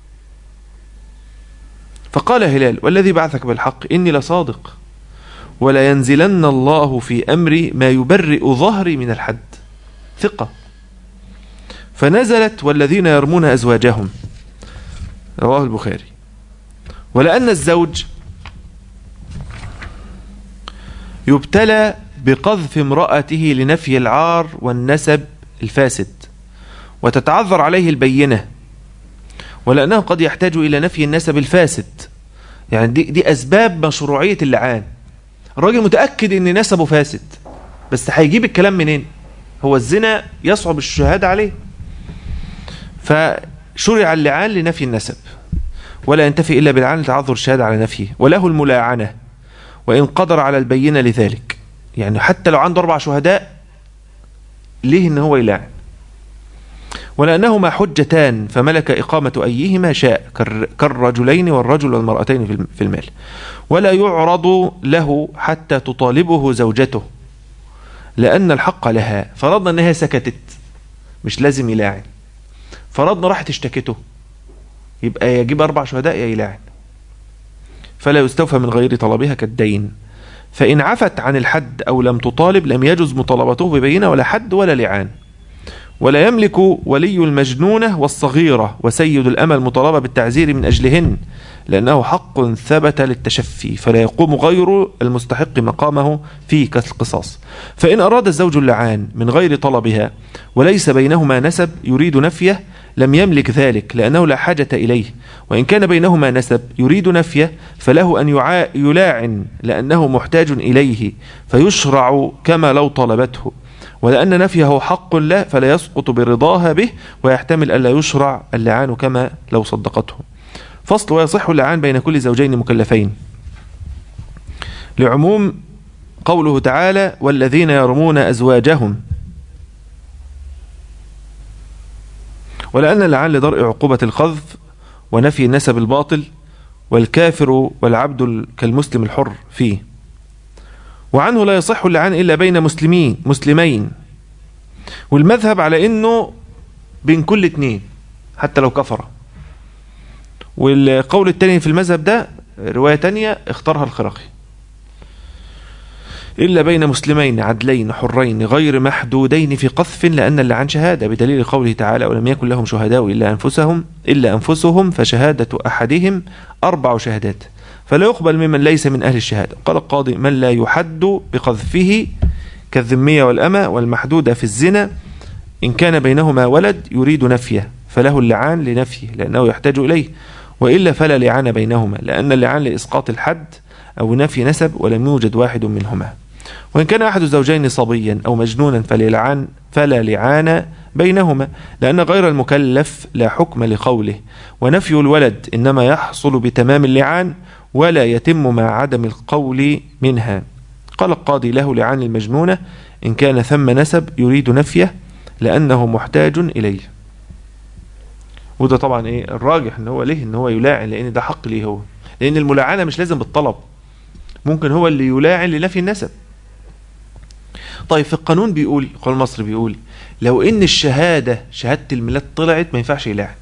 Speaker 1: فقال هلال والذي بعثك بالحق إني لصادق ولا ينزلن الله في أمري ما يبرئ ظهري من الحد ثقة فنزلت والذين يرمون أزواجهم رواه البخاري ولأن الزوج يبتلى بقذف امرأته لنفي العار والنسب الفاسد وتتعذر عليه البينة ولأنه قد يحتاج إلى نفي النسب الفاسد يعني دي, دي أسباب مشروعية اللعان الراجل متأكد أن نسبه فاسد بس هيجيب الكلام منين هو الزنا يصعب الشهادة عليه فشرع اللعان لنفي النسب ولا ينتفي إلا بالعان لتعذر الشهادة على نفيه وله الملاعنة وإن قدر على البينة لذلك يعني حتى لو عنده أربع شهداء ليه إن هو يلاعن ولأنهما حجتان فملك إقامة أيهما شاء كالر- كالرجلين والرجل والمرأتين في الم- في المال ولا يعرض له حتى تطالبه زوجته لأن الحق لها فرضنا أنها سكتت مش لازم يلاعن فرضنا راحت اشتكته يبقى يجيب أربع شهداء يا يلاعن فلا يستوفى من غير طلبها كالدين فإن عفت عن الحد أو لم تطالب لم يجز مطالبته ببينة ولا حد ولا لعان ولا يملك ولي المجنونة والصغيرة وسيد الأمل مطالبة بالتعزير من أجلهن لأنه حق ثبت للتشفي فلا يقوم غير المستحق مقامه فيه كالقصاص فإن أراد الزوج اللعان من غير طلبها وليس بينهما نسب يريد نفيه لم يملك ذلك لأنه لا حاجة إليه وإن كان بينهما نسب يريد نفيه فله أن يعا- يلاعن لأنه محتاج إليه فيشرع كما لو طلبته ولأن نفيه حق له فلا يسقط برضاها به ويحتمل ألا يشرع اللعان كما لو صدقته فصل ويصح اللعان بين كل زوجين مكلفين لعموم قوله تعالى والذين يرمون أزواجهم ولأن اللعان لدرء عقوبة القذف ونفي النسب الباطل والكافر والعبد ال- كالمسلم الحر فيه وعنه لا يصح اللعان إلا بين مسلمين مسلمين والمذهب على إنه بين كل اتنين حتى لو كفر والقول التاني في المذهب ده رواية تانية اختارها الخرقي إلا بين مسلمين عدلين حرين غير محدودين في قذف لأن اللعان شهادة بدليل قوله تعالى ولم يكن لهم شهداء إلا أنفسهم إلا أنفسهم فشهادة أحدهم أربع شهادات فلا يقبل ممن ليس من أهل الشهادة قال القاضي من لا يحد بقذفه كالذمية والأمة والمحدودة في الزنا إن كان بينهما ولد يريد نفيه فله اللعان لنفيه لأنه يحتاج إليه وإلا فلا لعان بينهما لأن اللعان لإسقاط الحد أو نفي نسب ولم يوجد واحد منهما وإن كان أحد الزوجين صبيا أو مجنونا فللعان فلا لعان بينهما لأن غير المكلف لا حكم لقوله ونفي الولد إنما يحصل بتمام اللعان ولا يتم مع عدم القول منها قال القاضي له لعان المجنونة إن كان ثم نسب يريد نفيه لأنه محتاج إليه وده طبعا ايه الراجح ان هو ليه ان هو يلاعن لان ده حق ليه هو لان الملاعنه مش لازم بالطلب ممكن هو اللي يلاعن لنفي النسب طيب في القانون بيقول القانون المصري بيقول لو ان الشهاده شهاده الميلاد طلعت ما ينفعش يلاعن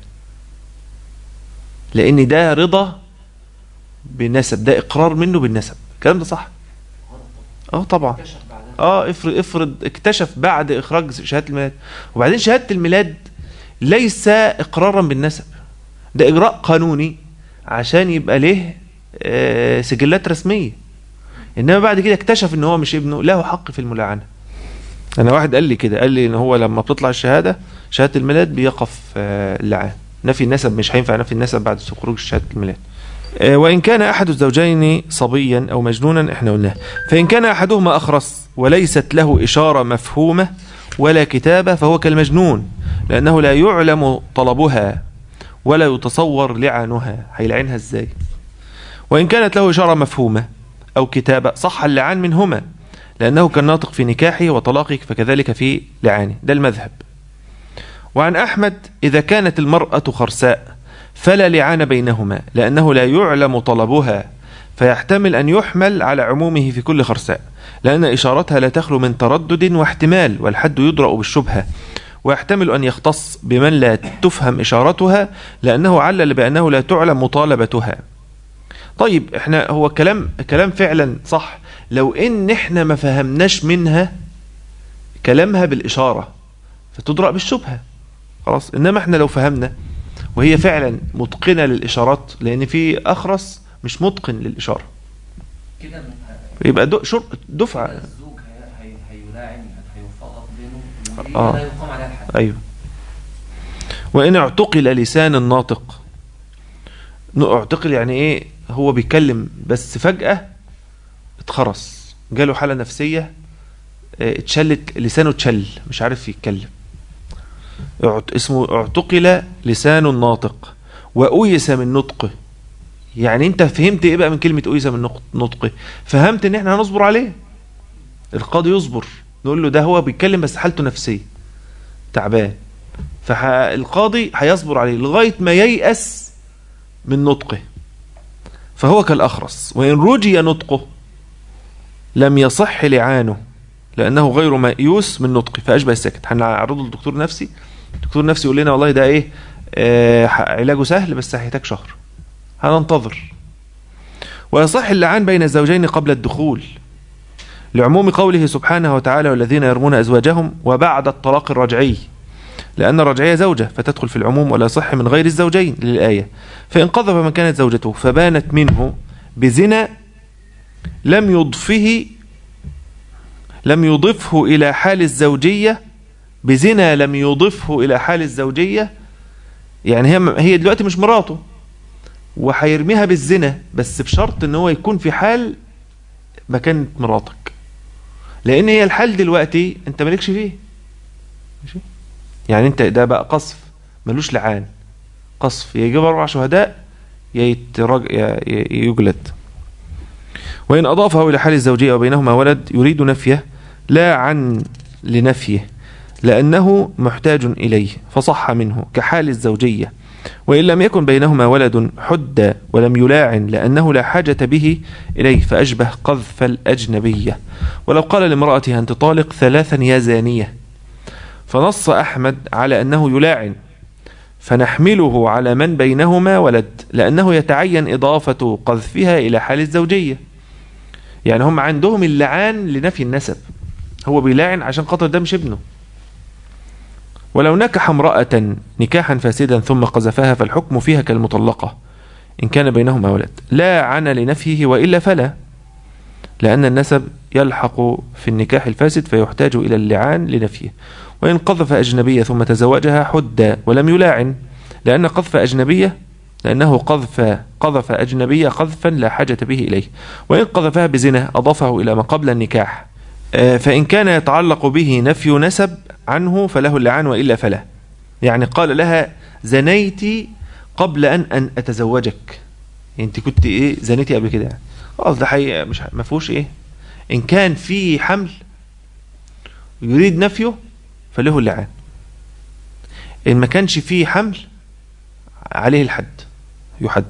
Speaker 1: لان ده رضا بالنسب ده اقرار منه بالنسب الكلام ده صح اه طبعا
Speaker 2: كشف بعدها
Speaker 1: اه افرض افرض اكتشف بعد اخراج شهاده الميلاد وبعدين شهاده الميلاد ليس اقرارا بالنسب ده اجراء قانوني عشان يبقى له آه، سجلات رسميه انما بعد كده اكتشف ان هو مش ابنه له حق في الملاعنه انا واحد قال لي كده قال لي ان هو لما بتطلع الشهاده شهاده الميلاد بيقف آه، اللعان نفي النسب مش هينفع نفي النسب بعد خروج شهاده الميلاد آه، وإن كان أحد الزوجين صبيا أو مجنونا إحنا قلناه فإن كان أحدهما أخرس وليست له إشارة مفهومة ولا كتابة فهو كالمجنون لأنه لا يعلم طلبها ولا يتصور لعنها هيلعنها إزاي وإن كانت له إشارة مفهومة أو كتابة صح اللعان منهما لأنه كالناطق في نكاحه وطلاقه فكذلك في لعانه ده المذهب وعن أحمد إذا كانت المرأة خرساء فلا لعان بينهما لأنه لا يعلم طلبها فيحتمل أن يحمل على عمومه في كل خرساء لأن إشارتها لا تخلو من تردد واحتمال والحد يدرأ بالشبهة ويحتمل أن يختص بمن لا تفهم إشارتها لأنه علل بأنه لا تعلم مطالبتها طيب احنا هو كلام كلام فعلا صح لو ان احنا ما فهمناش منها كلامها بالإشارة فتدرأ بالشبهة خلاص انما احنا لو فهمنا وهي فعلا متقنه للاشارات لان في اخرس مش متقن للاشاره
Speaker 2: كده من-
Speaker 1: يبقى دو شر... دفعه
Speaker 2: الزوج هي- هي- هيلاعن هيفرق بينه ودي
Speaker 1: آه.
Speaker 2: لا يقام عليها الحد
Speaker 1: ايوه وان اعتقل لسان الناطق ن- اعتقل يعني ايه هو بيتكلم بس فجأة اتخرس جاله حالة نفسية اه، اتشلت لسانه اتشل مش عارف يتكلم اعت- اسمه اعتقل لسان الناطق وأويس من نطقه يعني انت فهمت ايه بقى من كلمة أويس من نق- نطقه فهمت ان احنا هنصبر عليه القاضي يصبر نقول له ده هو بيتكلم بس حالته نفسية تعبان فالقاضي هيصبر عليه لغاية ما ييأس من نطقه فهو كالأخرس وإن رجي نطقه لم يصح لعانه لأنه غير مأيوس من نطقه فأشبه السكت هنعرضه لدكتور نفسي دكتور نفسي يقول لنا والله ده إيه آه علاجه سهل بس هيحتاج شهر هننتظر ويصح اللعان بين الزوجين قبل الدخول لعموم قوله سبحانه وتعالى والذين يرمون أزواجهم وبعد الطلاق الرجعي لأن الرجعية زوجة فتدخل في العموم ولا يصح من غير الزوجين للآية فإن قذف من كانت زوجته فبانت منه بزنا لم يضفه لم يضفه إلى حال الزوجية بزنا لم يضفه إلى حال الزوجية يعني هي هي دلوقتي مش مراته وهيرميها بالزنا بس بشرط ان هو يكون في حال ما كانت مراتك لان هي الحال دلوقتي انت مالكش فيه ماشي يعني انت ده بقى قصف ملوش لعان قصف يا يجيب اربع شهداء يا يترج... يا ي- يجلد وان اضافه الى حال الزوجيه وبينهما ولد يريد نفيه لا عن لنفيه لانه محتاج اليه فصح منه كحال الزوجيه وإن لم يكن بينهما ولد حد ولم يلاعن لأنه لا حاجة به إليه فأشبه قذف الأجنبية ولو قال لامرأته أنت طالق ثلاثا يا زانية فنص أحمد على أنه يلاعن فنحمله على من بينهما ولد لأنه يتعين إضافة قذفها إلى حال الزوجية يعني هم عندهم اللعان لنفي النسب هو بيلاعن عشان خاطر ده مش ابنه ولو نكح امرأة نكاحا فاسدا ثم قذفها فالحكم فيها كالمطلقة إن كان بينهما ولد لا عن لنفيه وإلا فلا لأن النسب يلحق في النكاح الفاسد فيحتاج إلى اللعان لنفيه وإن قذف أجنبية ثم تزوجها حد ولم يلاعن لأن قذف أجنبية لأنه قذف قذف أجنبية قذفا لا حاجة به إليه وإن قذفها بزنا أضافه إلى ما قبل النكاح آه، فإن كان يتعلق به نفي نسب عنه فله اللعان وإلا فلا يعني قال لها زنيتي قبل أن أن أتزوجك أنت كنت إيه زنيتي قبل كده يعني خلاص ده حقيقة مش ما فيهوش إيه إن كان في حمل يريد نفيه فله اللعان إن ما كانش فيه حمل عليه الحد يحد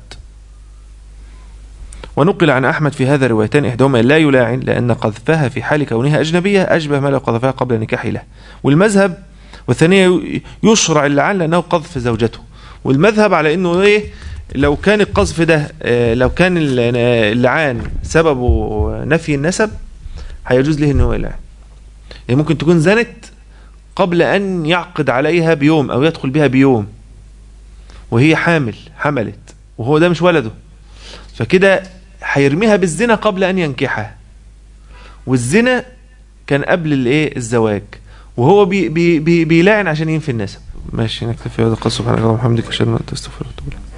Speaker 1: ونقل عن أحمد في هذا روايتان إحداهما لا يلاعن لأن قذفها في حال كونها أجنبية أشبه ما لو قذفها قبل النكاح له والمذهب والثانية يشرع اللعان لأنه قذف زوجته والمذهب على أنه إيه لو كان القذف ده آه، لو كان اللعان سببه نفي النسب هيجوز له أنه يلعن يعني ممكن تكون زنت قبل أن يعقد عليها بيوم أو يدخل بها بيوم وهي حامل حملت وهو ده مش ولده فكده هيرميها بالزنا قبل ان ينكحها والزنا كان قبل الايه الزواج وهو بي بي بي بيلاعن عشان ينفي النسب ماشي نكتفي بهذا القصة سبحانك اللهم وبحمدك اشهد ان لا اله الا انت استغفرك واتوب اليك